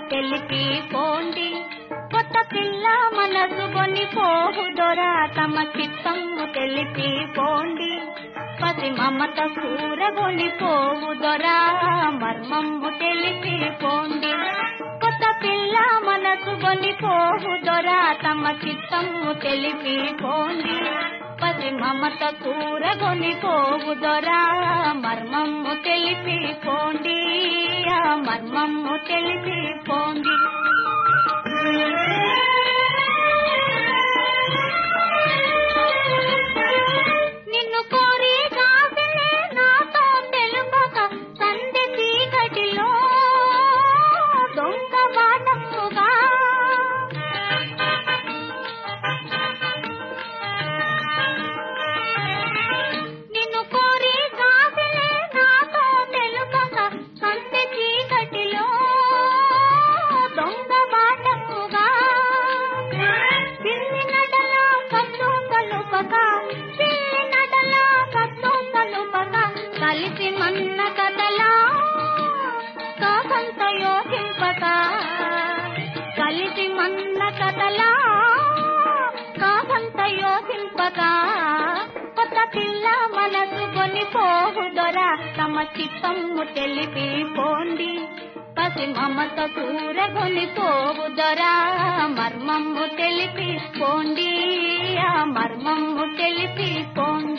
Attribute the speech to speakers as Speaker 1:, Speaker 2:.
Speaker 1: తెలిపి పోండి కొత్త పిల్ల మనసు కొని పోహుదొరా తమ చిత్తము తెలిపి పోండి పసి మమత కూరగొని పోవుదొరా మర్మము తెలిపి పోండి కొత్త పిల్ల మనసు కొని పోహుదొరా తమ చిత్తము తెలిపి పోండి పసి మమత కూరగొని పోవుదొరా మర్మము తెలిపి పోండి ఆ మర్మము తెలిపి పోండి నిన్ను కోరి కాసిలే నాతో తెలుపక సంధి చీకటిలో దొంగ బాటముగా నిన్ను కోరి కాసిలే నాతో తెలుపక సంధి చీకటిలో దొంగ బాటముగా పిల్లి నడల కన్ను కలుపక పిల్లి నడల కన్ను కలుపక కలిసి మన్న కథలా కాకంత యోచింపక కలిసి మన్న కథలా కాకంత యోచింపక కొత్త పిల్ల మనసు కొని పోహుదొరా తమ చిత్తము తెలిపి పోండి పసి మమత కూరగొని పోవుదొరా మర్మము తెలిపి పోండి ఆ మర్మము తెలిపి పోండి